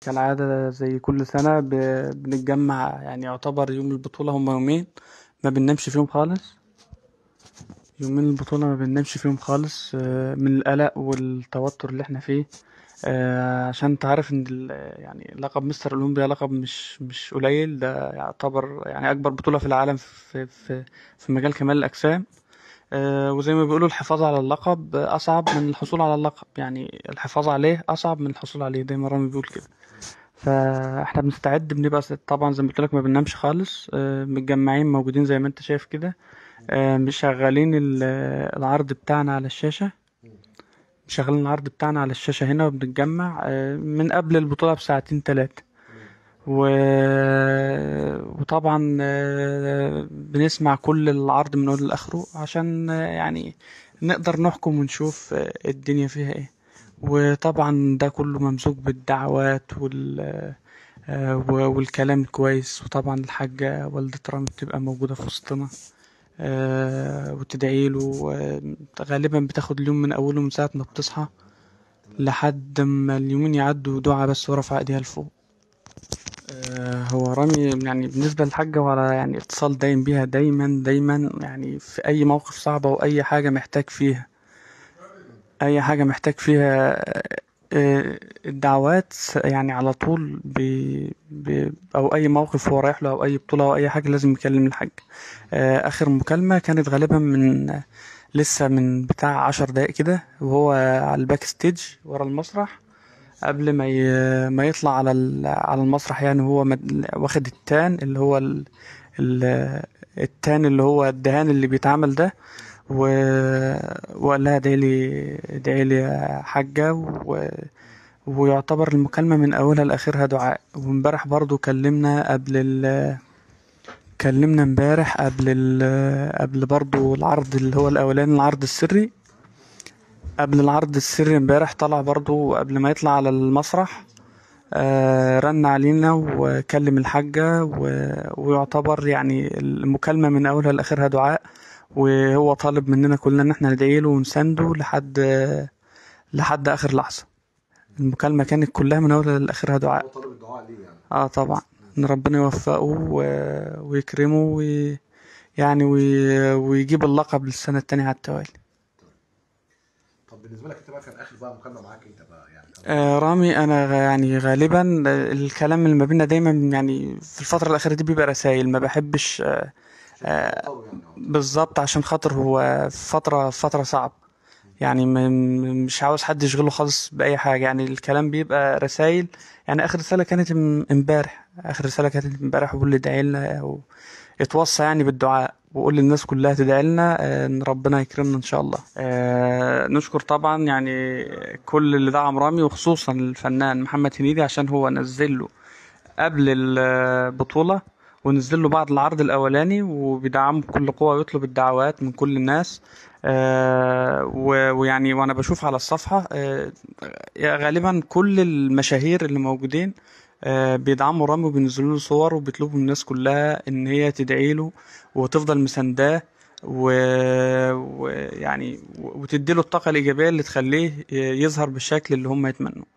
كالعادة زي كل سنة ب... بنتجمع يعني يعتبر يوم البطولة هما يومين ما بننامش فيهم خالص يومين البطولة ما بننامش فيهم خالص آه، من القلق والتوتر اللي احنا فيه آه، عشان انت عارف ان ال- يعني لقب مستر اولمبيا لقب مش مش قليل ده يعتبر يعني اكبر بطولة في العالم في في في مجال كمال الاجسام آه، وزي ما بيقولوا الحفاظ على اللقب اصعب من الحصول على اللقب يعني الحفاظ عليه اصعب من الحصول عليه دايما رامي بيقول كده فاحنا بنستعد بنبقى س- طبعا زي ما قلت لك ما بننامش خالص آه، متجمعين موجودين زي ما انت شايف كده آه، مشغلين ال- العرض بتاعنا على الشاشة مشغلين العرض بتاعنا على الشاشة هنا وبنتجمع آه، من قبل البطولة بساعتين تلاتة و... وطبعا آه، بنسمع كل العرض من أوله لآخره عشان آه، يعني نقدر نحكم ونشوف آه، الدنيا فيها ايه وطبعا ده كله ممزوج بالدعوات وال آه، و- والكلام كويس وطبعا الحاجة والدة رامي بتبقى موجودة في وسطنا آه، وتدعي له آه، غالبا بتاخد اليوم من أوله من ساعة ما بتصحى لحد ما اليومين يعدوا دعاء بس ورفع ايديها لفوق آه، هو رامي يعني بالنسبة للحاجة وعلى يعني اتصال دايم بيها دايما دايما يعني في أي موقف صعب أو أي حاجة محتاج فيها أي حاجة محتاج فيها آه، الدعوات يعني على طول ب... ب... أو أي موقف هو رايح له أو أي بطولة أو أي حاجة لازم يكلم الحاج آه، آخر مكالمة كانت غالبا من لسه من بتاع عشر دقايق كده وهو على الباك ستيج ورا المسرح قبل ما ي... ما يطلع على ال... على المسرح يعني هو مد... واخد التان اللي هو ال... ال... التان اللي هو الدهان اللي بيتعمل ده و... وقال لها ادعي لي ادعي لي يا حاجة و... ويعتبر المكالمة من أولها لآخرها دعاء وامبارح برضو كلمنا قبل ال... كلمنا امبارح قبل ال... قبل برضو العرض اللي هو الأولاني العرض السري قبل العرض السري امبارح طلع برضو قبل ما يطلع على المسرح آه رن علينا وكلم الحاجة و... ويعتبر يعني المكالمة من أولها لآخرها دعاء وهو طالب مننا كلنا إن احنا ندعي له ونسنده لحد لحد آخر لحظة المكالمة كانت كلها من أولها لآخرها دعاء هو طالب الدعاء ليه يعني اه طبعا ان ربنا يوفقه و... ويكرمه وي... يعني وي... ويجيب اللقب للسنة التانية على التوالي طب بالنسبه لك انت بقى كان اخر بقى مكالمه معاك انت بقى يعني كان آه رامي انا غ- يعني غالبا الكلام اللي ما بيننا دايما يعني في الفترة الأخيرة دي بيبقى رسايل ما بحبش آه آه بتختاروا يعني اه بالظبط عشان خاطر هو فترة فترة صعب يعني م- م- مش عاوز حد يشغله خالص بأي حاجة يعني الكلام بيبقى رسايل يعني آخر رسالة كانت ام- امبارح آخر رسالة كانت امبارح وبيقول لي ادعي لنا أو اتوصى يعني بالدعاء وقول للناس كلها تدعي لنا آه، ان ربنا يكرمنا ان شاء الله آه، نشكر طبعا يعني كل اللي دعم رامي وخصوصا الفنان محمد هنيدي عشان هو نزل له قبل البطولة ونزل له بعد العرض الأولاني وبيدعمه بكل قوة ويطلب الدعوات من كل الناس آه، و- ويعني وأنا بشوف على الصفحة آه، غالبا كل المشاهير اللي موجودين آه، بيدعموا رامي وبينزلوا له صور وبيطلبوا من الناس كلها إن هي تدعي له وتفضل مسانداه ويعني و... وتديله الطاقة الإيجابية اللي تخليه يظهر بالشكل اللي هم يتمنوا